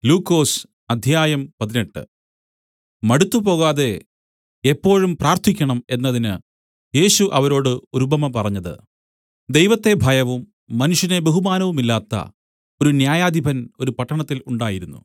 ലൂക്കോസ് അദ്ധ്യായം പതിനെട്ട് മടുത്തുപോകാതെ എപ്പോഴും പ്രാർത്ഥിക്കണം എന്നതിന് യേശു അവരോട് ഒരു ഉപമ പറഞ്ഞത് ദൈവത്തെ ഭയവും മനുഷ്യനെ ബഹുമാനവുമില്ലാത്ത ഒരു ന്യായാധിപൻ ഒരു പട്ടണത്തിൽ ഉണ്ടായിരുന്നു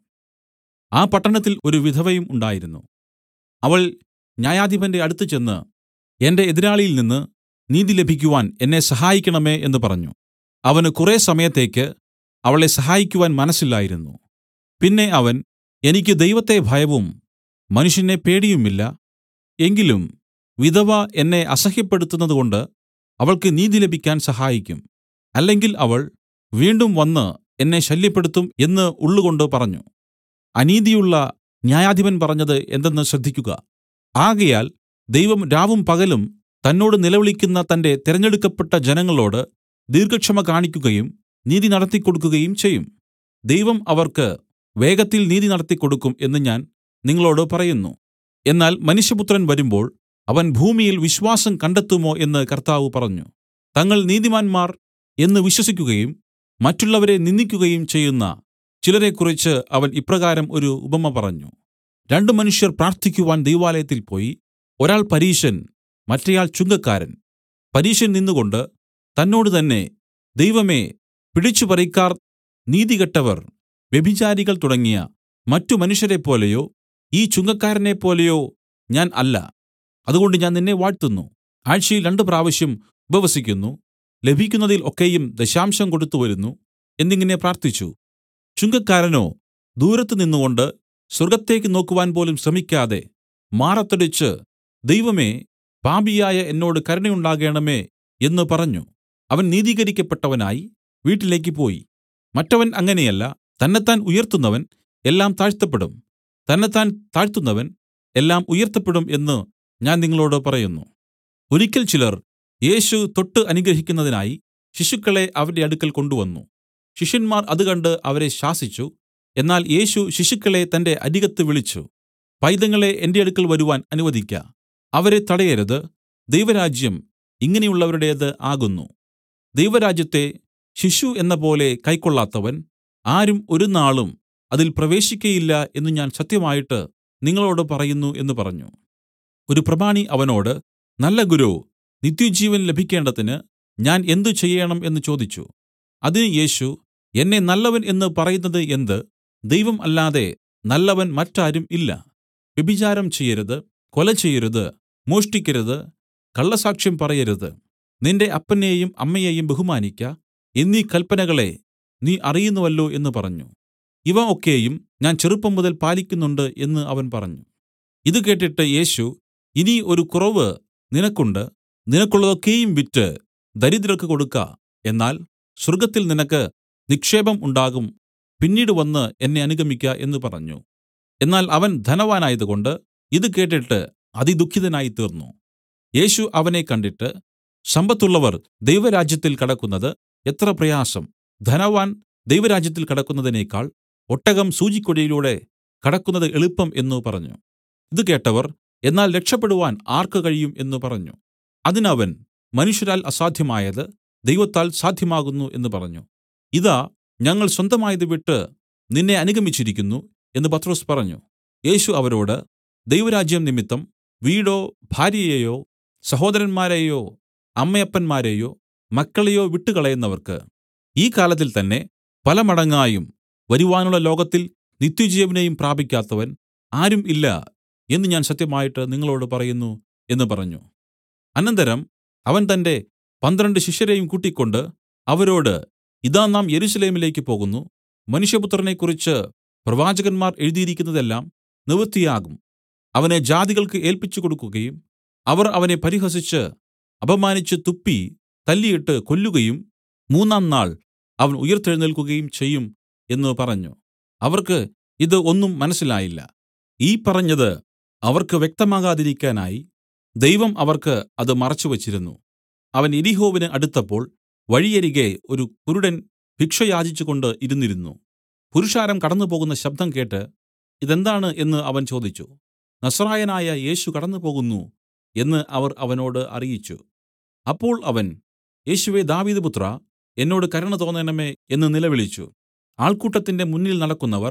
ആ പട്ടണത്തിൽ ഒരു വിധവയും ഉണ്ടായിരുന്നു അവൾ ന്യായാധിപന്റെ അടുത്ത് ചെന്ന് എന്റെ എതിരാളിയിൽ നിന്ന് നീതി ലഭിക്കുവാൻ എന്നെ സഹായിക്കണമേ എന്ന് പറഞ്ഞു അവന് കുറെ സമയത്തേക്ക് അവളെ സഹായിക്കുവാൻ മനസ്സില്ലായിരുന്നു പിന്നെ അവൻ എനിക്ക് ദൈവത്തെ ഭയവും മനുഷ്യനെ പേടിയുമില്ല എങ്കിലും വിധവ എന്നെ അസഹ്യപ്പെടുത്തുന്നതുകൊണ്ട് അവൾക്ക് നീതി ലഭിക്കാൻ സഹായിക്കും അല്ലെങ്കിൽ അവൾ വീണ്ടും വന്നു എന്നെ ശല്യപ്പെടുത്തും എന്ന് ഉള്ളുകൊണ്ട് പറഞ്ഞു അനീതിയുള്ള ന്യായാധിപൻ പറഞ്ഞത് എന്തെന്ന് ശ്രദ്ധിക്കുക ആകയാൽ ദൈവം രാവും പകലും തന്നോട് നിലവിളിക്കുന്ന തന്റെ തിരഞ്ഞെടുക്കപ്പെട്ട ജനങ്ങളോട് ദീർഘക്ഷമ കാണിക്കുകയും നീതി നടത്തിക്കൊടുക്കുകയും ചെയ്യും ദൈവം അവർക്ക് വേഗത്തിൽ നീതി നടത്തിക്കൊടുക്കും എന്ന് ഞാൻ നിങ്ങളോടു പറയുന്നു എന്നാൽ മനുഷ്യപുത്രൻ വരുമ്പോൾ അവൻ ഭൂമിയിൽ വിശ്വാസം കണ്ടെത്തുമോ എന്ന് കർത്താവ് പറഞ്ഞു തങ്ങൾ നീതിമാന്മാർ എന്ന് വിശ്വസിക്കുകയും മറ്റുള്ളവരെ നിന്ദിക്കുകയും ചെയ്യുന്ന ചിലരെക്കുറിച്ച് അവൻ ഇപ്രകാരം ഒരു ഉപമ പറഞ്ഞു രണ്ടു മനുഷ്യർ പ്രാർത്ഥിക്കുവാൻ ദൈവാലയത്തിൽ പോയി ഒരാൾ പരീശൻ മറ്റേയാൾ ചുങ്കക്കാരൻ പരീശൻ നിന്നുകൊണ്ട് തന്നോട് തന്നെ ദൈവമേ പിടിച്ചുപറിക്കാർ നീതികെട്ടവർ വ്യഭിചാരികൾ തുടങ്ങിയ മറ്റു മനുഷ്യരെപ്പോലെയോ ഈ ചുങ്കക്കാരനെപ്പോലെയോ ഞാൻ അല്ല അതുകൊണ്ട് ഞാൻ നിന്നെ വാഴ്ത്തുന്നു ആഴ്ചയിൽ രണ്ടു പ്രാവശ്യം ഉപവസിക്കുന്നു ലഭിക്കുന്നതിൽ ഒക്കെയും ദശാംശം കൊടുത്തുവരുന്നു എന്നിങ്ങനെ പ്രാർത്ഥിച്ചു ചുങ്കക്കാരനോ ദൂരത്ത് നിന്നുകൊണ്ട് സ്വർഗ്ഗത്തേക്ക് നോക്കുവാൻ പോലും ശ്രമിക്കാതെ മാറത്തടിച്ച് ദൈവമേ പാപിയായ എന്നോട് കരുണയുണ്ടാകേണമേ എന്ന് പറഞ്ഞു അവൻ നീതീകരിക്കപ്പെട്ടവനായി വീട്ടിലേക്ക് പോയി മറ്റവൻ അങ്ങനെയല്ല തന്നെത്താൻ ഉയർത്തുന്നവൻ എല്ലാം താഴ്ത്തപ്പെടും തന്നെത്താൻ താഴ്ത്തുന്നവൻ എല്ലാം ഉയർത്തപ്പെടും എന്ന് ഞാൻ നിങ്ങളോട് പറയുന്നു ഒരിക്കൽ ചിലർ യേശു തൊട്ട് അനുഗ്രഹിക്കുന്നതിനായി ശിശുക്കളെ അവന്റെ അടുക്കൽ കൊണ്ടുവന്നു ശിഷ്യന്മാർ അത് കണ്ട് അവരെ ശാസിച്ചു എന്നാൽ യേശു ശിശുക്കളെ തന്റെ അരികത്ത് വിളിച്ചു പൈതങ്ങളെ എന്റെ അടുക്കൽ വരുവാൻ അനുവദിക്ക അവരെ തടയരുത് ദൈവരാജ്യം ഇങ്ങനെയുള്ളവരുടേത് ആകുന്നു ദൈവരാജ്യത്തെ ശിശു എന്ന പോലെ കൈക്കൊള്ളാത്തവൻ ആരും ഒരു നാളും അതിൽ പ്രവേശിക്കയില്ല എന്ന് ഞാൻ സത്യമായിട്ട് നിങ്ങളോട് പറയുന്നു എന്ന് പറഞ്ഞു ഒരു പ്രമാണി അവനോട് നല്ല ഗുരോ നിത്യജീവൻ ലഭിക്കേണ്ടതിന് ഞാൻ എന്ത് ചെയ്യേണം എന്ന് ചോദിച്ചു അതിന് യേശു എന്നെ നല്ലവൻ എന്ന് പറയുന്നത് എന്ത് ദൈവം അല്ലാതെ നല്ലവൻ മറ്റാരും ഇല്ല വ്യഭിചാരം ചെയ്യരുത് കൊല ചെയ്യരുത് മോഷ്ടിക്കരുത് കള്ളസാക്ഷ്യം പറയരുത് നിന്റെ അപ്പനെയും അമ്മയെയും ബഹുമാനിക്ക എന്നീ കൽപ്പനകളെ നീ അറിയുന്നുവല്ലോ എന്ന് പറഞ്ഞു ഇവ ഒക്കെയും ഞാൻ ചെറുപ്പം മുതൽ പാലിക്കുന്നുണ്ട് എന്ന് അവൻ പറഞ്ഞു ഇത് കേട്ടിട്ട് യേശു ഇനി ഒരു കുറവ് നിനക്കുണ്ട് നിനക്കുള്ളതൊക്കെയും വിറ്റ് ദരിദ്രർക്ക് കൊടുക്ക എന്നാൽ സ്വർഗ്ഗത്തിൽ നിനക്ക് നിക്ഷേപം ഉണ്ടാകും പിന്നീട് വന്നു എന്നെ അനുഗമിക്ക എന്ന് പറഞ്ഞു എന്നാൽ അവൻ ധനവാനായതുകൊണ്ട് ഇത് കേട്ടിട്ട് അതിദുഃഖിതനായി തീർന്നു യേശു അവനെ കണ്ടിട്ട് സമ്പത്തുള്ളവർ ദൈവരാജ്യത്തിൽ കടക്കുന്നത് എത്ര പ്രയാസം ധനവാൻ ദൈവരാജ്യത്തിൽ കടക്കുന്നതിനേക്കാൾ ഒട്ടകം സൂചിക്കുഴയിലൂടെ കടക്കുന്നത് എളുപ്പം എന്നു പറഞ്ഞു ഇത് കേട്ടവർ എന്നാൽ രക്ഷപ്പെടുവാൻ ആർക്ക് കഴിയും എന്ന് പറഞ്ഞു അതിനവൻ മനുഷ്യരാൽ അസാധ്യമായത് ദൈവത്താൽ സാധ്യമാകുന്നു എന്ന് പറഞ്ഞു ഇതാ ഞങ്ങൾ സ്വന്തമായത് വിട്ട് നിന്നെ അനുഗമിച്ചിരിക്കുന്നു എന്ന് പത്രോസ് പറഞ്ഞു യേശു അവരോട് ദൈവരാജ്യം നിമിത്തം വീടോ ഭാര്യയെയോ സഹോദരന്മാരെയോ അമ്മയപ്പന്മാരെയോ മക്കളെയോ വിട്ടുകളയുന്നവർക്ക് ഈ കാലത്തിൽ തന്നെ പല മടങ്ങായും വരുവാനുള്ള ലോകത്തിൽ നിത്യജീവനെയും പ്രാപിക്കാത്തവൻ ആരും ഇല്ല എന്ന് ഞാൻ സത്യമായിട്ട് നിങ്ങളോട് പറയുന്നു എന്ന് പറഞ്ഞു അനന്തരം അവൻ തന്റെ പന്ത്രണ്ട് ശിഷ്യരെയും കൂട്ടിക്കൊണ്ട് അവരോട് ഇതാ നാം യെരൂശലേമിലേക്ക് പോകുന്നു മനുഷ്യപുത്രനെക്കുറിച്ച് പ്രവാചകന്മാർ എഴുതിയിരിക്കുന്നതെല്ലാം നിവൃത്തിയാകും അവനെ ജാതികൾക്ക് ഏൽപ്പിച്ചു കൊടുക്കുകയും അവർ അവനെ പരിഹസിച്ച് അപമാനിച്ച് തുപ്പി തല്ലിയിട്ട് കൊല്ലുകയും മൂന്നാം നാൾ അവൻ ഉയിർത്തെഴുന്നേൽക്കുകയും ചെയ്യും എന്ന് പറഞ്ഞു അവർക്ക് ഇത് ഒന്നും മനസ്സിലായില്ല ഈ പറഞ്ഞത് അവർക്ക് വ്യക്തമാകാതിരിക്കാനായി ദൈവം അവർക്ക് അത് മറച്ചുവച്ചിരുന്നു അവൻ എരിഹോവിന് അടുത്തപ്പോൾ വഴിയരികെ ഒരു കുരുടൻ ഭിക്ഷ യാചിച്ചുകൊണ്ട് ഇരുന്നിരുന്നു പുരുഷാരം കടന്നുപോകുന്ന ശബ്ദം കേട്ട് ഇതെന്താണ് എന്ന് അവൻ ചോദിച്ചു നസ്രായനായ യേശു കടന്നുപോകുന്നു എന്ന് അവർ അവനോട് അറിയിച്ചു അപ്പോൾ അവൻ യേശുവേ ദാവീദ് പുത്രാ എന്നോട് കരുണ തോന്നേണമേ എന്ന് നിലവിളിച്ചു ആൾക്കൂട്ടത്തിന്റെ മുന്നിൽ നടക്കുന്നവർ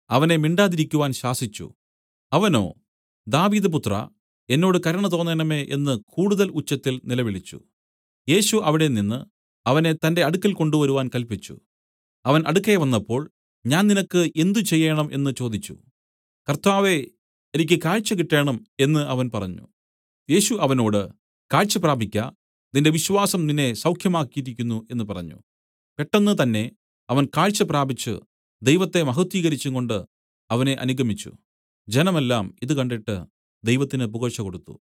അവനെ മിണ്ടാതിരിക്കുവാൻ ശാസിച്ചു അവനോ ദാവീദ് പുത്രാ എന്നോട് കരുണ തോന്നേണമേ എന്ന് കൂടുതൽ ഉച്ചത്തിൽ നിലവിളിച്ചു യേശു അവിടെനിന്ന് അവനെ തന്റെ അടുക്കൽ കൊണ്ടുവരുവാൻ കല്പിച്ചു അവൻ അടുക്കെ വന്നപ്പോൾ ഞാൻ നിനക്ക് എന്ത് ചെയ്യേണം എന്ന് ചോദിച്ചു കർത്താവേ എനിക്ക് കാഴ്ച കിട്ടേണം എന്ന് അവൻ പറഞ്ഞു യേശു അവനോട് കാഴ്ച പ്രാപിക്ക നിന്റെ വിശ്വാസം നിന്നെ സൗഖ്യമാക്കിയിരിക്കുന്നു എന്ന് പറഞ്ഞു പെട്ടെന്ന് തന്നെ അവൻ കാഴ്ച പ്രാപിച്ച് ദൈവത്തെ മഹത്വീകരിച്ചുംകൊണ്ട് അവനെ അനുഗമിച്ചു ജനമെല്ലാം ഇത് കണ്ടിട്ട് ദൈവത്തിന് പുകഴ്ച കൊടുത്തു